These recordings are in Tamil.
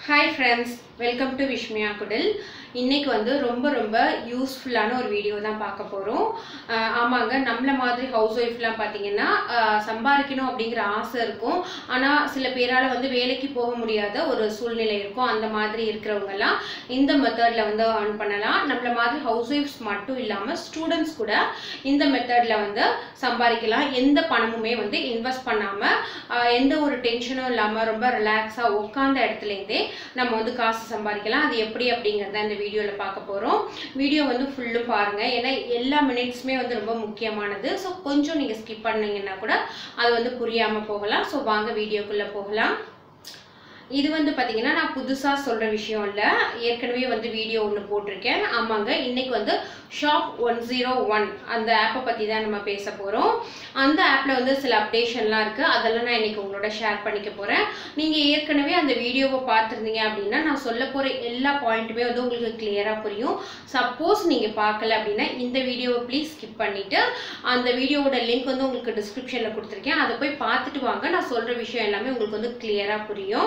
hi friends welcome to Vishmiya குடில் இன்னைக்கு வந்து ரொம்ப ரொம்ப யூஸ்ஃபுல்லான ஒரு வீடியோ தான் பார்க்க போகிறோம் ஆமாங்க நம்மள மாதிரி ஹவுஸ் ஒய்ஃப்லாம் பார்த்தீங்கன்னா ஆஹ் சம்பாதிக்கணும் அப்படிங்கிற ஆசை இருக்கும் ஆனால் சில பேரால் வந்து வேலைக்கு போக முடியாத ஒரு சூழ்நிலை இருக்கும் அந்த மாதிரி இருக்கிறவங்கெல்லாம் இந்த மெத்தடில் வந்து earn பண்ணலாம் நம்மள மாதிரி ஹவுஸ் ஒய்ஃப்ஸ் மட்டும் இல்லாமல் ஸ்டூடெண்ட்ஸ் கூட இந்த மெத்தடில் வந்து சம்பாதிக்கலாம் எந்த பணமுமே வந்து இன்வெஸ்ட் பண்ணாமல் எந்த ஒரு டென்ஷனும் இல்லாமல் ரொம்ப ரிலாக்ஸாக உட்காந்த இடத்துலேருந்தே நம்ம வந்து காசு சம்பாதிக்கலாம் அது எப்படி அப்படிங்கிறத இந்த வீடியோவில் பார்க்க போகிறோம் வீடியோ வந்து ஃபுல்லும் பாருங்கள் ஏன்னா எல்லா மினிட்ஸுமே வந்து ரொம்ப முக்கியமானது ஸோ கொஞ்சம் நீங்கள் ஸ்கிப் பண்ணீங்கன்னா கூட அது வந்து புரியாமல் போகலாம் ஸோ வாங்க வீடியோக்குள்ளே போகலாம் இது வந்து பார்த்தீங்கன்னா நான் புதுசாக சொல்கிற விஷயம் இல்லை ஏற்கனவே வந்து வீடியோ ஒன்று போட்டிருக்கேன் ஆமாங்க இன்னைக்கு வந்து ஷாப் ஒன் ஜீரோ ஒன் அந்த ஆப்பை பற்றி தான் நம்ம பேச போகிறோம் அந்த ஆப்பில் வந்து சில அப்டேஷன்லாம் இருக்குது அதெல்லாம் நான் இன்னைக்கு உங்களோட ஷேர் பண்ணிக்க போகிறேன் நீங்கள் ஏற்கனவே அந்த வீடியோவை பார்த்துருந்தீங்க அப்படின்னா நான் சொல்ல போகிற எல்லா பாயிண்ட்டுமே வந்து உங்களுக்கு கிளியராக புரியும் சப்போஸ் நீங்கள் பார்க்கல அப்படின்னா இந்த வீடியோவை ப்ளீஸ் ஸ்கிப் பண்ணிவிட்டு அந்த வீடியோவோட லிங்க் வந்து உங்களுக்கு டிஸ்கிரிப்ஷனில் கொடுத்துருக்கேன் அதை போய் பார்த்துட்டு வாங்க நான் சொல்கிற விஷயம் எல்லாமே உங்களுக்கு வந்து கிளியராக புரியும்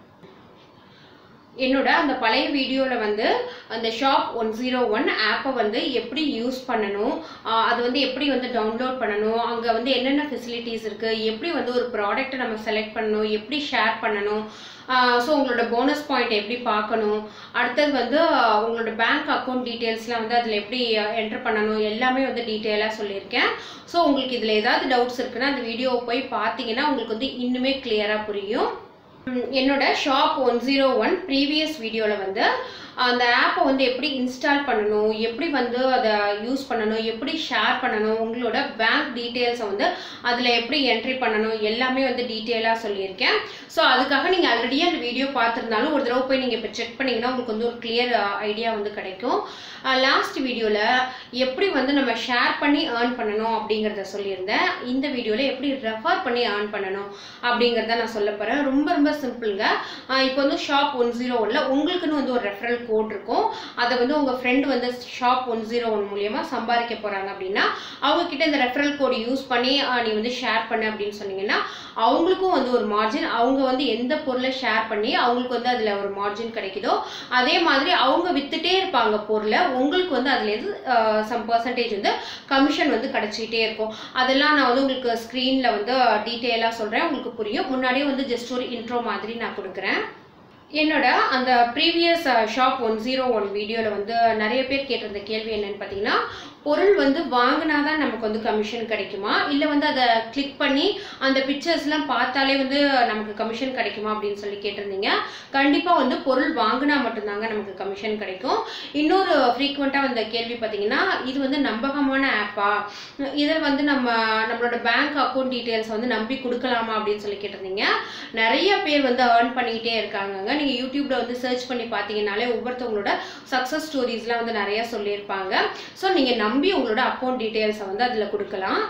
என்னோட அந்த பழைய வீடியோவில் வந்து அந்த ஷாப் ஒன் ஜீரோ ஒன் ஆப்பை வந்து எப்படி யூஸ் பண்ணணும் ஆஹ் அது வந்து எப்படி வந்து டவுன்லோட் பண்ணணும் அங்கே வந்து என்னென்ன ஃபெசிலிட்டிஸ் இருக்குது எப்படி வந்து ஒரு ப்ராடக்ட்டை நம்ம செலக்ட் பண்ணணும் எப்படி ஷேர் பண்ணணும் ஸோ உங்களோட போனஸ் பாயிண்ட் எப்படி பார்க்கணும் அடுத்தது வந்து ஆஹ் உங்களோட பேங்க் அக்கௌண்ட் டீட்டெயில்ஸ்லாம் வந்து அதில் எப்படி என்டர் பண்ணணும் எல்லாமே வந்து டீட்டெயிலாக சொல்லியிருக்கேன் ஸோ உங்களுக்கு இதில் ஏதாவது டவுட்ஸ் இருக்குன்னா அந்த வீடியோவை போய் பார்த்தீங்கன்னா உங்களுக்கு வந்து இன்னுமே கிளியராக புரியும் ம், என்னோட shop one zero one previous வீடியோவில் வந்து அந்த ஆப்பை வந்து எப்படி இன்ஸ்டால் பண்ணணும் எப்படி வந்து அதை யூஸ் பண்ணணும் எப்படி ஷேர் பண்ணணும் உங்களோட பேங்க் டீட்டெயில்ஸை வந்து அதில் எப்படி என்ட்ரி பண்ணணும் எல்லாமே வந்து டீட்டெயிலாக சொல்லியிருக்கேன் ஸோ அதுக்காக நீங்கள் ஆல்ரெடி அந்த வீடியோ பார்த்துருந்தாலும் ஒரு தடவை போய் நீங்கள் இப்போ செக் பண்ணிங்கன்னா உங்களுக்கு வந்து ஒரு கிளியர் ஐடியா வந்து கிடைக்கும் லாஸ்ட் வீடியோவில் எப்படி வந்து நம்ம ஷேர் பண்ணி ஏர்ன் பண்ணணும் அப்படிங்கிறத சொல்லியிருந்தேன் இந்த வீடியோவில் எப்படி ரெஃபர் பண்ணி ஏர்ன் பண்ணணும் அப்படிங்கிறத நான் சொல்ல போகிறேன் ரொம்ப ரொம்ப சிம்பிளுங்க இப்போ வந்து ஷாப் ஒன் ஜீரோ ஒன்ல உங்களுக்குன்னு வந்து ஒரு ரெஃபரல் கோட் இருக்கும் அதை வந்து உங்கள் ஃப்ரெண்டு வந்து ஷாப் ஒன் ஜீரோ ஒன் மூலியமாக சம்பாதிக்க போகிறாங்க அப்படின்னா அவங்க கிட்ட இந்த ரெஃபரல் கோட் யூஸ் பண்ணி ஆஹ் நீ வந்து ஷேர் பண்ணு அப்படின்னு சொன்னீங்கன்னா அவங்களுக்கும் வந்து ஒரு மார்ஜின் அவங்க வந்து எந்த பொருளை ஷேர் பண்ணி அவங்களுக்கு வந்து அதில் ஒரு மார்ஜின் கிடைக்குதோ அதே மாதிரி அவங்க வித்துட்டே இருப்பாங்க பொருளை உங்களுக்கு வந்து அதுலேருந்து சம் பர்சன்டேஜ் வந்து கமிஷன் வந்து கிடச்சிக்கிட்டே இருக்கும் அதெல்லாம் நான் வந்து உங்களுக்கு ஸ்க்ரீனில் வந்து டீட்டெயிலாக சொல்கிறேன் உங்களுக்கு புரியும் முன்னாடியே வந்து ஜஸ்ட் ஒரு இன்ட்ரோ மாதிரி நான் கொடுக்குறேன் என்னோட அந்த previous shop one zero one வீடியோவில் வந்து நிறைய பேர் கேட்டிருந்த கேள்வி என்னன்னு பார்த்தீங்கன்னா பொருள் வந்து வாங்கினா தான் நமக்கு வந்து கமிஷன் கிடைக்குமா இல்லை வந்து அதை கிளிக் பண்ணி அந்த பிக்சர்ஸ்லாம் பார்த்தாலே வந்து நமக்கு கமிஷன் கிடைக்குமா அப்படின்னு சொல்லி கேட்டிருந்தீங்க கண்டிப்பாக வந்து பொருள் வாங்கினா மட்டும்தாங்க நமக்கு கமிஷன் கிடைக்கும் இன்னொரு ஃப்ரீக்வெண்ட்டாக வந்த கேள்வி பார்த்தீங்கன்னா இது வந்து நம்பகமான ஆப்பா இதில் வந்து நம்ம நம்மளோட பேங்க் அக்கௌண்ட் டீட்டெயில்ஸ் வந்து நம்பி கொடுக்கலாமா அப்படின்னு சொல்லி கேட்டிருந்தீங்க நிறைய பேர் வந்து ஏர்ன் பண்ணிக்கிட்டே இருக்காங்கங்க நீங்கள் யூடியூப்ல வந்து சர்ச் பண்ணி பார்த்தீங்கனாலே ஒவ்வொருத்தவங்களோட சக்ஸஸ் ஸ்டோரிஸ்லாம் வந்து நிறைய சொல்லியிருப்பாங்க ஸோ நீங்கள் நம்பி உங்களோட அக்கௌண்ட் டீட்டெயில்ஸை வந்து அதில் கொடுக்கலாம்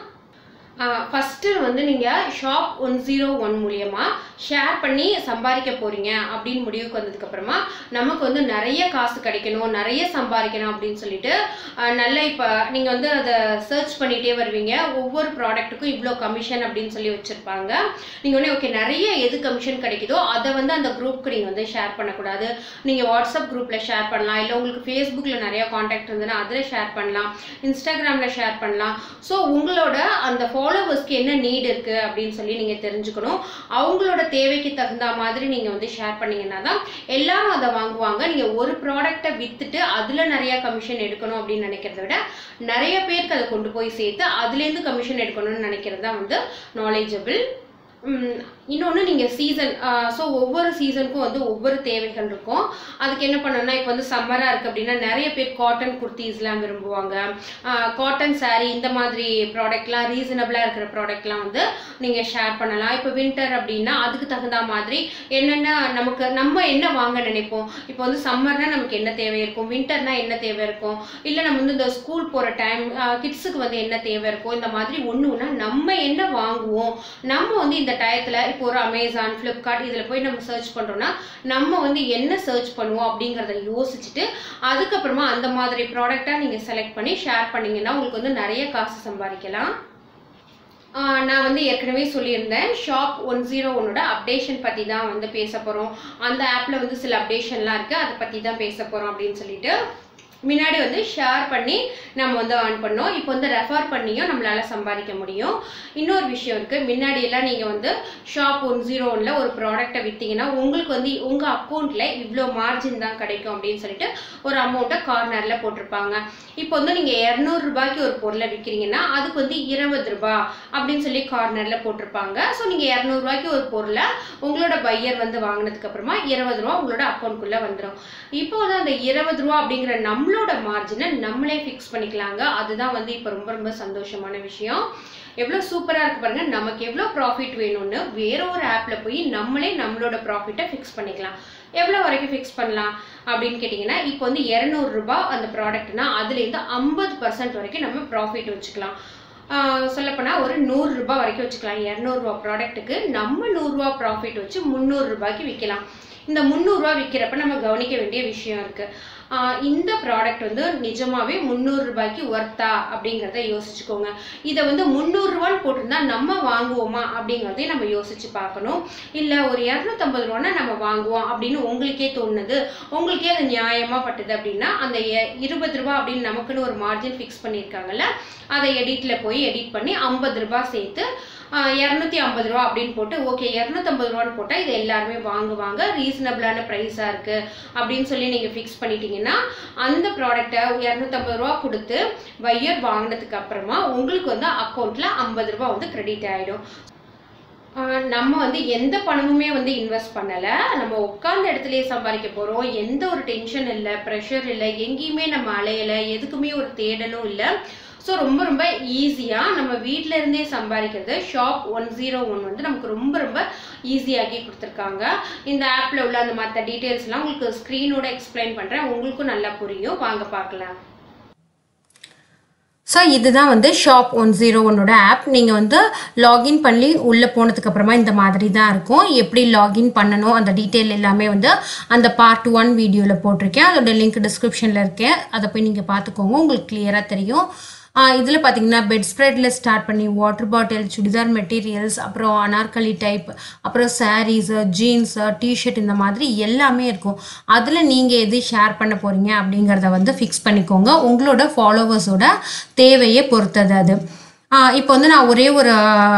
ஃபஸ்ட்டு வந்து நீங்கள் ஷாப் ஒன் ஜீரோ ஒன் மூலியமாக ஷேர் பண்ணி சம்பாதிக்க போகிறீங்க அப்படின்னு முடிவுக்கு வந்ததுக்கப்புறமா நமக்கு வந்து நிறைய காசு கிடைக்கணும் நிறைய சம்பாதிக்கணும் அப்படின்னு சொல்லிட்டு ஆஹ் நல்ல இப்போ நீங்கள் வந்து அதை சர்ச் பண்ணிகிட்டே வருவீங்க ஒவ்வொரு ப்ராடக்ட்டுக்கும் இவ்வளோ கமிஷன் அப்படின்னு சொல்லி வச்சுருப்பாங்க நீங்கள் உடனே ஓகே நிறைய எது கமிஷன் கிடைக்குதோ அதை வந்து அந்த குரூப்புக்கு நீங்கள் வந்து ஷேர் பண்ணக்கூடாது நீங்கள் வாட்ஸ்அப் குரூப்பில் ஷேர் பண்ணலாம் இல்லை உங்களுக்கு ஃபேஸ்புக்கில் நிறைய காண்டாக்ட் இருந்ததுன்னா அதில் ஷேர் பண்ணலாம் இன்ஸ்டாகிராமில் ஷேர் பண்ணலாம் ஸோ உங்களோட அந்த ஃபாலோவர்ஸ்க்கு என்ன நீட் இருக்குது அப்படின்னு சொல்லி நீங்கள் தெரிஞ்சுக்கணும் அவங்களோட தேவைக்கு தகுந்த மாதிரி நீங்கள் வந்து ஷேர் பண்ணீங்கன்னா தான் எல்லாரும் அதை வாங்குவாங்க நீங்கள் ஒரு ப்ராடக்டை விற்றுட்டு அதில் நிறைய கமிஷன் எடுக்கணும் அப்படின்னு நினைக்கிறத விட நிறைய பேருக்கு அதை கொண்டு போய் சேர்த்து அதுலேருந்து கமிஷன் எடுக்கணும்னு நினைக்கிறது தான் வந்து நாலேஜபிள் இன்னொன்று நீங்கள் சீசன் ஸோ ஒவ்வொரு சீசனுக்கும் வந்து ஒவ்வொரு தேவைகள் இருக்கும் அதுக்கு என்ன பண்ணணும்னா இப்போ வந்து சம்மராக இருக்குது அப்படின்னா நிறைய பேர் காட்டன் குர்த்திஸ்லாம் விரும்புவாங்க காட்டன் saree இந்த மாதிரி ப்ராடக்ட்லாம் ரீசனபிளாக இருக்கிற ப்ராடக்ட்லாம் வந்து நீங்கள் ஷேர் பண்ணலாம் இப்போ வின்டர் அப்படின்னா அதுக்கு தகுந்த மாதிரி என்னென்ன நமக்கு நம்ம என்ன வாங்க நினைப்போம் இப்போ வந்து சம்மர்னா நமக்கு என்ன தேவை இருக்கும் வின்டர்னா என்ன தேவை இருக்கும் இல்லை நம்ம வந்து இந்த ஸ்கூல் போகிற டைம் கிட்ஸுக்கு வந்து என்ன தேவை இருக்கும் இந்த மாதிரி ஒன்று ஒன்றா நம்ம என்ன வாங்குவோம் நம்ம வந்து இந்த டயத்தில் இப்போ ஒரு அமேசான் ஃப்ளிப்கார்ட் இதில் போய் நம்ம சர்ச் பண்ணுறோன்னா நம்ம வந்து என்ன சர்ச் பண்ணுவோம் அப்படிங்கிறத யோசிச்சுட்டு அதுக்கப்புறமா அந்த மாதிரி ப்ராடக்டாக நீங்கள் செலக்ட் பண்ணி ஷேர் பண்ணீங்கன்னா உங்களுக்கு வந்து நிறைய காசு சம்பாதிக்கலாம் ஆஹ் நான் வந்து ஏற்கனவே சொல்லியிருந்தேன் ஷாப் ஒன் ஜீரோ ஒன்னோட அப்டேஷன் பற்றி தான் வந்து பேச போகிறோம் அந்த ஆப்பில் வந்து சில அப்டேஷன்லாம் இருக்குது அதை பற்றி தான் பேச போகிறோம் அப்படின்னு சொல்லிட்டு முன்னாடி வந்து ஷேர் பண்ணி நம்ம வந்து earn பண்ணோம் இப்போ வந்து ரெஃபர் பண்ணியும் நம்மளால சம்பாதிக்க முடியும் இன்னொரு விஷயம் இருக்குது முன்னாடி எல்லாம் நீங்கள் வந்து ஷாப் ஒன் ஜீரோ ஒன்ல ஒரு ப்ராடக்ட்டை விற்றீங்கன்னா உங்களுக்கு வந்து உங்கள் அக்கௌண்ட்டில் இவ்வளோ மார்ஜின் தான் கிடைக்கும் அப்படின்னு சொல்லிட்டு ஒரு அமௌண்ட்டை கார்னரில் போட்டிருப்பாங்க இப்போ வந்து நீங்கள் இரநூறு ரூபாய்க்கு ஒரு பொருளை விற்கிறீங்கன்னா அதுக்கு வந்து இருபது ரூபாய் அப்படின்னு சொல்லி கார்னரில் போட்டிருப்பாங்க ஸோ நீங்கள் இரநூறுபாய்க்கு ஒரு பொருளை உங்களோட பையர் வந்து வாங்கினதுக்கு அப்புறமா இருபது ரூபா உங்களோட அக்கௌண்ட்குள்ளே வந்துடும் இப்போ வந்து அந்த இருபது ரூபா அப்படிங்கிற நம்மளோட மார்ஜினை நம்மளே ஃபிக்ஸ் பண்ணிக்கலாங்க அதுதான் வந்து இப்போ ரொம்ப ரொம்ப சந்தோஷமான விஷயம் எவ்வளோ சூப்பராக இருக்கு பாருங்க நமக்கு எவ்வளோ ப்ராஃபிட் வேணும்னு வேற ஒரு ஆப்பில் போய் நம்மளே நம்மளோட ப்ராஃபிட்டை ஃபிக்ஸ் பண்ணிக்கலாம் எவ்வளோ வரைக்கும் ஃபிக்ஸ் பண்ணலாம் அப்படின்னு கேட்டிங்கன்னா இப்போ வந்து இரநூறுபா அந்த ப்ராடக்ட்னா அதுலேருந்து ஐம்பது பர்சன்ட் வரைக்கும் நம்ம ப்ராஃபிட் வச்சுக்கலாம் சொல்லப்போனால் ஒரு நூறுரூபா வரைக்கும் வச்சுக்கலாம் இரநூறுபா ப்ராடக்ட்டுக்கு நம்ம நூறுரூவா ப்ராஃபிட் வச்சு முந்நூறுரூபாய்க்கு விற்கலாம் இந்த முந்நூறுரூவா விற்கிறப்ப நம்ம கவனிக்க வேண்டிய விஷயம் இருக்குது இந்த ப்ராடக்ட் வந்து நிஜமாவே முந்நூறு ரூபாய்க்கு ஒர்த்தா அப்படிங்கிறத யோசிச்சுக்கோங்க இதை வந்து முந்நூறுரூவான்னு போட்டிருந்தா நம்ம வாங்குவோமா அப்படிங்கிறதையும் நம்ம யோசிச்சு பார்க்கணும் இல்லை ஒரு இரநூத்தம்பது ரூபான்னா நம்ம வாங்குவோம் அப்படின்னு உங்களுக்கே தோணுது உங்களுக்கே அது நியாயமாக பட்டுது அப்படின்னா அந்த எ- இருபது ரூபா அப்படின்னு நமக்குன்னு ஒரு மார்ஜின் ஃபிக்ஸ் பண்ணியிருக்காங்கல்ல அதை எடிட்டில் போய் எடிட் பண்ணி ஐம்பது ரூபாய் சேர்த்து இரநூத்தி ஐம்பது ரூபா அப்படின்னு போட்டு ஓகே இரநூத்தம்பது ரூபான்னு போட்டால் இது எல்லாருமே வாங்குவாங்க ரீசனபிளான ப்ரைஸாக இருக்குது அப்படின்னு சொல்லி நீங்கள் ஃபிக்ஸ் பண்ணிட்டீங்கன்னா அந்த ப்ராடக்ட்டை இரநூத்தம்பது ரூபா கொடுத்து பையர் வாங்கினதுக்கு அப்புறமா உங்களுக்கு வந்து அக்கௌண்ட்டில் ஐம்பது ரூபா வந்து கிரெடிட் ஆகிடும் நம்ம வந்து எந்த பணமுமே வந்து இன்வெஸ்ட் பண்ணலை நம்ம உட்கார்ந்த இடத்துலயே சம்பாதிக்க போகிறோம் எந்த ஒரு டென்ஷன் இல்லை ப்ரெஷர் இல்லை எங்கேயுமே நம்ம அலையலை எதுக்குமே ஒரு தேடலும் இல்லை ஸோ ரொம்ப ரொம்ப ஈஸியாக நம்ம வீட்டில இருந்தே சம்பாதிக்கிறது ஷாப் ஒன் ஜீரோ ஒன் வந்து நமக்கு ரொம்ப ரொம்ப ஈஸியாக்கி கொடுத்துருக்காங்க இந்த ஆப்பில் உள்ள அந்த மற்ற டீட்டெயில்ஸ்லாம் உங்களுக்கு ஸ்க்ரீனோட எக்ஸ்பிளைன் பண்ணுறேன் உங்களுக்கும் நல்லா புரியும் வாங்க பார்க்கலாம் ஸோ இதுதான் வந்து ஷாப் ஒன் ஜீரோ ஒன்னோட ஆப் நீங்கள் வந்து லாகின் பண்ணி உள்ளே போனதுக்கு அப்புறமா இந்த மாதிரி தான் இருக்கும் எப்படி லாகின் பண்ணணும் அந்த டீட்டெயில் எல்லாமே வந்து அந்த பார்ட் ஒன் வீடியோவில் போட்டிருக்கேன் அதோட லிங்க் டிஸ்கிரிப்ஷனில் இருக்கேன் அதை போய் நீங்கள் பார்த்துக்கோங்க உங்களுக்கு கிளியராக தெரியும் இதில் பார்த்தீங்கன்னா பெட் ஸ்ப்ரெட்டில் ஸ்டார்ட் பண்ணி வாட்டர் பாட்டில் சுடிதார் மெட்டீரியல்ஸ் அப்புறம் அனார்கலி டைப் அப்புறம் சாரீஸு ஜீன்ஸு டிஷர்ட் இந்த மாதிரி எல்லாமே இருக்கும் அதில் நீங்கள் எது ஷேர் பண்ண போகிறீங்க அப்படிங்கிறத வந்து ஃபிக்ஸ் பண்ணிக்கோங்க உங்களோட ஃபாலோவர்ஸோட தேவையை பொறுத்தது அது ஆஹ் இப்போ வந்து நான் ஒரே ஒரு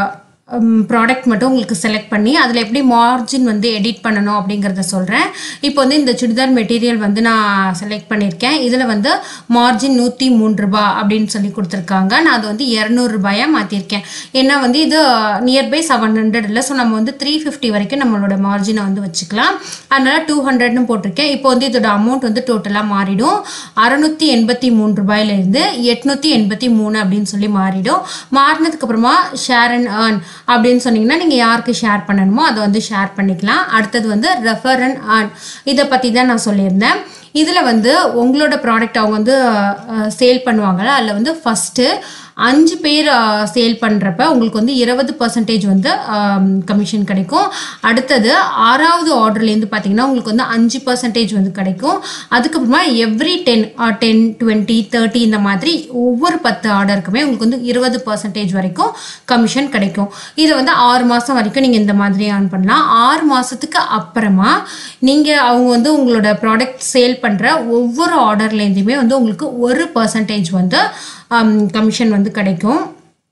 ப்ராடக்ட் மட்டும் உங்களுக்கு செலக்ட் பண்ணி அதில் எப்படி மார்ஜின் வந்து எடிட் பண்ணணும் அப்படிங்கிறத சொல்கிறேன் இப்போ வந்து இந்த சுடிதார் மெட்டீரியல் வந்து நான் செலக்ட் பண்ணியிருக்கேன் இதில் வந்து மார்ஜின் நூற்றி மூணு ரூபா அப்படின்னு சொல்லி கொடுத்துருக்காங்க நான் அது வந்து இரநூறுபாயாக மாற்றிருக்கேன் ஏன்னா வந்து இது நியர்பை செவன் ஹண்ட்ரட் இல்லை ஸோ நம்ம வந்து த்ரீ ஃபிஃப்டி வரைக்கும் நம்மளோட மார்ஜினை வந்து வச்சுக்கலாம் அதனால் டூ ஹண்ட்ரட்னு போட்டிருக்கேன் இப்போ வந்து இதோட அமௌண்ட் வந்து டோட்டலாக மாறிடும் அறநூற்றி எண்பத்தி மூணு ரூபாயிலேருந்து எட்நூற்றி எண்பத்தி மூணு அப்படின்னு சொல்லி மாறிடும் மாறினதுக்கு அப்புறமா ஷேர் அண்ட் ஏர்ன் அப்படின்னு சொன்னீங்கன்னா நீங்கள் யாருக்கு ஷேர் பண்ணணுமோ அதை வந்து ஷேர் பண்ணிக்கலாம் அடுத்தது வந்து ரெஃபர் அண்ட் ஏர்ன் இதை பற்றி தான் நான் சொல்லியிருந்தேன் இதில் வந்து உங்களோட ப்ராடக்ட் அவங்க வந்து சேல் பண்ணுவாங்கல்ல அதில் வந்து ஃபஸ்ட்டு அஞ்சு பேர் சேல் பண்ணுறப்ப உங்களுக்கு வந்து இருபது பர்சன்டேஜ் வந்து கமிஷன் கிடைக்கும் அடுத்தது ஆறாவது ஆர்டர்லேருந்து பார்த்தீங்கன்னா உங்களுக்கு வந்து அஞ்சு பர்சன்டேஜ் வந்து கிடைக்கும் அதுக்கப்புறமா every ten ten twenty thirty இந்த மாதிரி ஒவ்வொரு பத்து ஆர்டருக்குமே உங்களுக்கு வந்து இருபது பர்சன்டேஜ் வரைக்கும் கமிஷன் கிடைக்கும் இதை வந்து ஆறு மாதம் வரைக்கும் நீங்கள் இந்த மாதிரி ஆன் பண்ணலாம் ஆறு மாதத்துக்கு அப்புறமா நீங்கள் அவங்க வந்து உங்களோட ப்ராடக்ட் சேல் பண்ணுற ஒவ்வொரு ஆர்டர்லேருந்துமே வந்து உங்களுக்கு ஒரு பர்சன்டேஜ் வந்து கமிஷன் வந்து கிடைக்கும்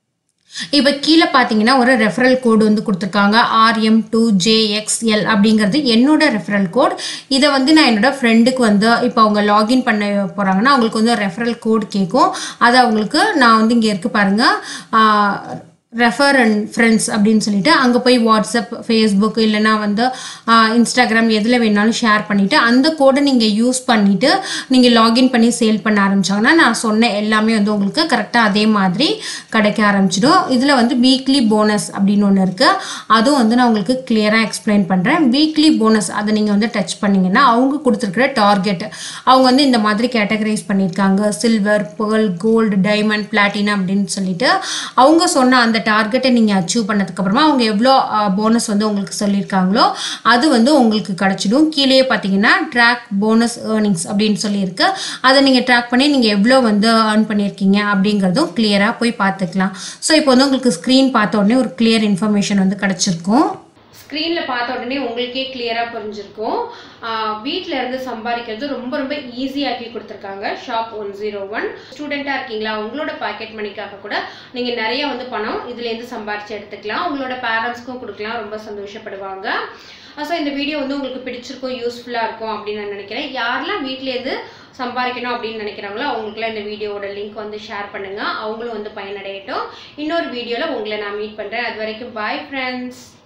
இப்போ கீழே பார்த்தீங்கன்னா ஒரு ரெஃபரல் கோடு வந்து கொடுத்துருக்காங்க ஆர்எம் டூ ஜேஎக்ஸ்எல் அப்படிங்கிறது என்னோட ரெஃபரல் கோட் இதை வந்து நான் என்னோட ஃப்ரெண்டுக்கு வந்து இப்போ அவங்க லாகின் பண்ண போகிறாங்கன்னா அவங்களுக்கு வந்து ரெஃபரல் கோட் கேட்கும் அதை அவங்களுக்கு நான் வந்து இங்கே இருக்கு பாருங்கள் ரெஃபர் அண்ட் ஃப்ரெண்ட்ஸ் அப்படின்னு சொல்லிட்டு அங்கே போய் வாட்ஸ்அப் ஃபேஸ்புக் இல்லைன்னா வந்து இன்ஸ்டாகிராம் எதில் வேணாலும் ஷேர் பண்ணிவிட்டு அந்த கோடை நீங்கள் யூஸ் பண்ணிவிட்டு நீங்கள் லாகின் பண்ணி சேல் பண்ண ஆரம்பிச்சாங்கன்னா நான் சொன்ன எல்லாமே வந்து உங்களுக்கு கரெக்டாக அதே மாதிரி கிடைக்க ஆரம்பிச்சிடும் இதில் வந்து வீக்லி போனஸ் அப்படின்னு ஒன்று இருக்குது அதுவும் வந்து நான் உங்களுக்கு கிளியராக எக்ஸ்பிளைன் பண்ணுறேன் வீக்லி போனஸ் அதை நீங்கள் வந்து டச் பண்ணிங்கன்னா அவங்க கொடுத்துருக்குற டார்கெட் அவங்க வந்து இந்த மாதிரி கேட்டகரைஸ் பண்ணியிருக்காங்க silver pearl gold diamond platinum அப்படின்னு சொல்லிட்டு அவங்க சொன்ன அந்த அந்த டார்கெட்டை நீங்கள் அச்சீவ் பண்ணதுக்கப்புறமா அவங்க எவ்வளோ போனஸ் வந்து உங்களுக்கு சொல்லியிருக்காங்களோ அது வந்து உங்களுக்கு கிடச்சிடும் கீழே பார்த்தீங்கன்னா ட்ராக் போனஸ் ஏர்னிங்ஸ் அப்படின்னு சொல்லியிருக்கு அதை நீங்கள் ட்ராக் பண்ணி நீங்கள் எவ்வளோ வந்து ஏர்ன் பண்ணியிருக்கீங்க அப்படிங்கிறதும் கிளியராக போய் பார்த்துக்கலாம் ஸோ இப்போ வந்து உங்களுக்கு ஸ்க்ரீன் பார்த்த உடனே ஒரு கிளியர் இன்ஃபர்மேஷன் வந்து கிடச்சிருக்கும் ஸ்க்ரீனில் பார்த்த உடனே உங்களுக்கே கிளியராக புரிஞ்சிருக்கும் வீட்டில் இருந்து சம்பாதிக்கிறது ரொம்ப ரொம்ப ஈஸியாக்கி கொடுத்துருக்காங்க ஷாப் ஒன் ஜீரோ ஒன் ஸ்டூடெண்ட்டாக இருக்கீங்களா உங்களோட பாக்கெட் மணிக்காக கூட நீங்கள் நிறைய வந்து பணம் இதுலேருந்து சம்பாரிச்சு எடுத்துக்கலாம் உங்களோட பேரண்ட்ஸ்க்கும் கொடுக்கலாம் ரொம்ப சந்தோஷப்படுவாங்க ஸோ இந்த வீடியோ வந்து உங்களுக்கு பிடிச்சிருக்கும் யூஸ்ஃபுல்லாக இருக்கும் அப்படின்னு நான் நினைக்கிறேன் யாரெல்லாம் வீட்டிலேருந்து சம்பாதிக்கணும் அப்படின்னு நினைக்கிறாங்களோ அவங்களுக்குலாம் இந்த வீடியோவோட லிங்க் வந்து ஷேர் பண்ணுங்கள் அவங்களும் வந்து பயனடையட்டும் இன்னொரு வீடியோவில் உங்களை நான் மீட் பண்ணுறேன் அது வரைக்கும் பாய் ஃப்ரெண்ட்ஸ்